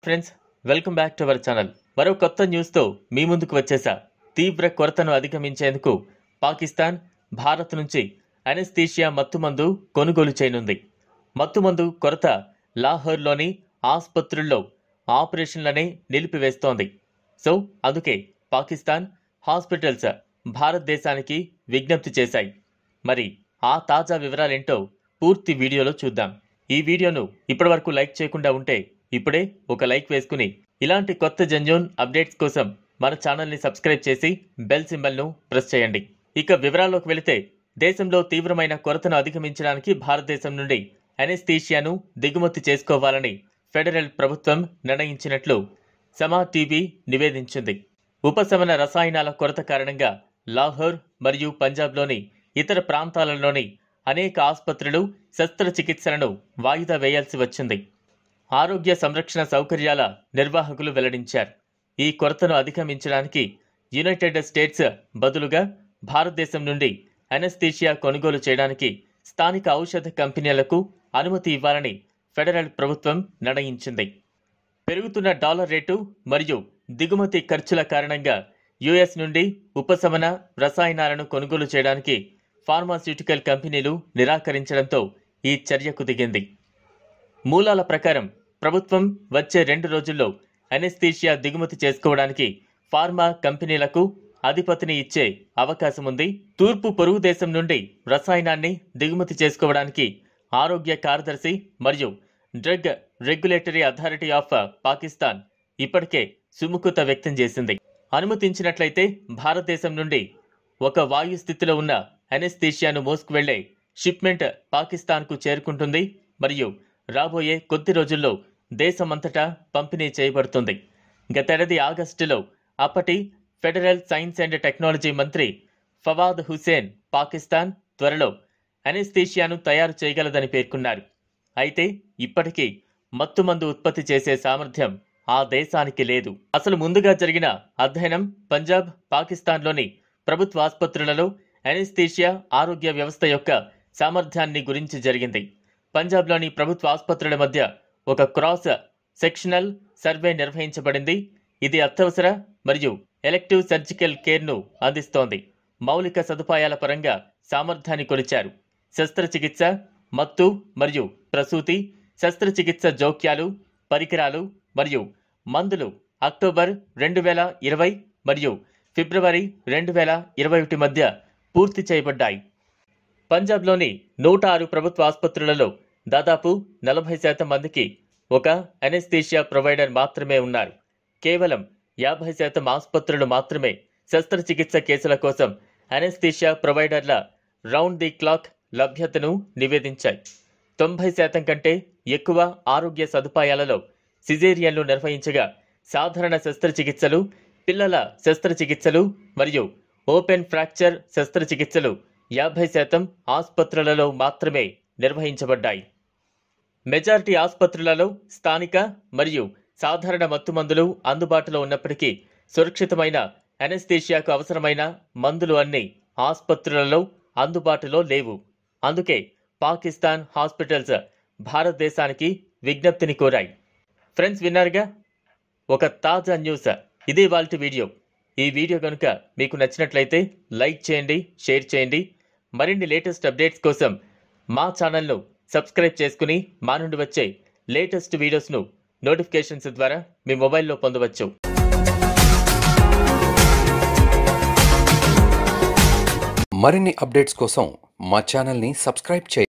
friends welcome back to our channel మరో కొత్త న్యూస్తో మీ ముందుకు వచ్చేసా తీవ్ర కొరతను అధిగమించేందుకు పాకిస్తాన్ భారత్ నుంచి అనెస్థీషియా మత్తుమందు కొనుగోలు చేయనుంది మత్తుమందు కొరత లాహోర్లోని ఆసుపత్రుల్లో ఆపరేషన్లనే నిలిపివేస్తోంది సో అందుకే పాకిస్తాన్ హాస్పిటల్స్ భారతదేశానికి విజ్ఞప్తి చేశాయి మరి ఆ తాజా వివరాలేంటో పూర్తి వీడియోలో చూద్దాం ఈ వీడియోను ఇప్పటివరకు లైక్ చేయకుండా ఉంటే ఇప్పుడే ఒక లైక్ వేసుకుని ఇలాంటి కొత్త జంజోన్ అప్డేట్స్ కోసం మన ఛానల్ని సబ్స్క్రైబ్ చేసి బెల్ సింబల్ను ప్రెస్ చేయండి ఇక వివరాల్లోకి వెళితే దేశంలో తీవ్రమైన కొరతను అధిగమించడానికి భారతదేశం నుండి అనెస్థీషియాను దిగుమతి చేసుకోవాలని ఫెడరల్ ప్రభుత్వం నిర్ణయించినట్లు సమా టీవీ నివేదించింది ఉపశమన రసాయనాల కొరత కారణంగా లాహోర్ మరియు పంజాబ్లోని ఇతర ప్రాంతాలలోని అనేక ఆసుపత్రులు శస్త్రచికిత్సలను వాయిదా వేయాల్సి వచ్చింది ఆరోగ్య సంరక్షణ సౌకర్యాల నిర్వాహకులు వెల్లడించారు ఈ కొరతను అధిగమించడానికి యునైటెడ్ స్టేట్స్ బదులుగా భారతదేశం నుండి అనస్థీషియా కొనుగోలు చేయడానికి స్థానిక ఔషధ కంపెనీలకు అనుమతి ఇవ్వాలని ఫెడరల్ ప్రభుత్వం నిర్ణయించింది పెరుగుతున్న డాలర్ రేటు మరియు దిగుమతి ఖర్చుల కారణంగా యుఎస్ నుండి ఉపశమన రసాయనాలను కొనుగోలు చేయడానికి ఫార్మాస్యూటికల్ కంపెనీలు నిరాకరించడంతో ఈ చర్యకు దిగింది మూలాల ప్రకారం ప్రభుత్వం వచ్చే రెండు రోజుల్లో అనెస్థీషియా దిగుమతి చేసుకోవడానికి ఫార్మా కంపెనీలకు అధిపతిని ఇచ్చే అవకాశం ఉంది తూర్పు పొరుగు దేశం నుండి రసాయనాన్ని దిగుమతి చేసుకోవడానికి ఆరోగ్య కార్యదర్శి మరియు drug regulatory authority of Pakistan ఇప్పటికే సుముఖత వ్యక్తం చేసింది అనుమతించినట్లయితే భారతదేశం నుండి ఒక వాయు స్థితిలో ఉన్న అనెస్థీషియాను మోసుకువెళ్లే షిప్మెంట్ పాకిస్తాన్కు చేరుకుంటుంది మరియు రాబోయే కొద్ది రోజుల్లో దేశమంతటా పంపిణీ చేయబడుతుంది గతేడాది ఆగస్టులో అప్పటి ఫెడరల్ సైన్స్ అండ్ టెక్నాలజీ మంత్రి ఫవాద్ హుసేన్ పాకిస్తాన్ త్వరలో అనెస్థీషియాను తయారు చేయగలదని పేర్కొన్నారు అయితే ఇప్పటికీ మత్తుమందు ఉత్పత్తి చేసే సామర్థ్యం ఆ దేశానికి లేదు అసలు ముందుగా జరిగిన అధ్యయనం పంజాబ్ పాకిస్తాన్లోని ప్రభుత్వ ఆసుపత్రులలో అనెస్థీషియా ఆరోగ్య వ్యవస్థ యొక్క సామర్థ్యాన్ని గురించి జరిగింది పంజాబ్లోని ప్రభుత్వ ఆసుపత్రుల మధ్య ఒక క్రాస్ సెక్షనల్ సర్వే నిర్వహించబడింది ఇది అత్యవసర మరియు ఎలెక్టివ్ సర్జికల్ కేర్ను అందిస్తోంది మౌలిక సదుపాయాల పరంగా సామర్థ్యాన్ని కొలిచారు శస్త్రచికిత్స మత్తు మరియు ప్రసూతి శస్త్రచికిత్స జోక్యాలు పరికరాలు మరియు మందులు అక్టోబర్ రెండు వేల ఇరవై మరియు ఫిబ్రవరి రెండు వేల ఇరవై ఒకటి మధ్య పూర్తి చేయబడ్డాయి పంజాబ్లోని నూట ఆరు ప్రభుత్వ ఆసుపత్రులలో దాదాపు నలభై శాతం మందికి ఒక అనెస్థీషియా ప్రొవైడర్ మాత్రమే ఉన్నారు కేవలం యాభై శాతం ఆసుపత్రులు మాత్రమే శస్త్రచికిత్స కేసుల కోసం అనెస్థీషియా ప్రొవైడర్ల రౌండ్ ది క్లాక్ లభ్యతను నివేదించాయి తొంభై శాతం కంటే ఎక్కువ ఆరోగ్య సదుపాయాలలో సిజేరియన్లు నిర్వహించగా సాధారణ శస్త్రచికిత్సలు పిల్లల శస్త్రచికిత్సలు మరియు ఓపెన్ ఫ్రాక్చర్ శస్త్రచికిత్సలు యాభై శాతం ఆసుపత్రులలో మాత్రమే నిర్వహించబడ్డాయి మెజారిటీ ఆసుపత్రులలో స్థానిక మరియు సాధారణ మత్తుమందులు అందుబాటులో ఉన్నప్పటికీ సురక్షితమైన అనెస్థీషియాకు అవసరమైన మందులు అన్ని ఆసుపత్రులలో అందుబాటులో లేవు అందుకే పాకిస్తాన్ హాస్పిటల్స్ భారతదేశానికి విజ్ఞప్తిని కోరాయి ఫ్రెండ్స్ విన్నారుగా ఒక తాజా న్యూస్ ఇదే వాళ్ళ వీడియో ఈ వీడియో కనుక మీకు నచ్చినట్లయితే లైక్ చేయండి షేర్ చేయండి మరిన్ని లేటెస్ట్ అప్డేట్స్ కోసం మా ఛానల్ను సబ్స్క్రైబ్ చేసుకుని మా నుండి వచ్చే లేటెస్ట్ వీడియోస్ను నోటిఫికేషన్స్ ద్వారా మీ మొబైల్లో పొందవచ్చు మరిన్ని అప్డేట్స్ కోసం మా ఛానల్ని సబ్స్క్రైబ్ చేయండి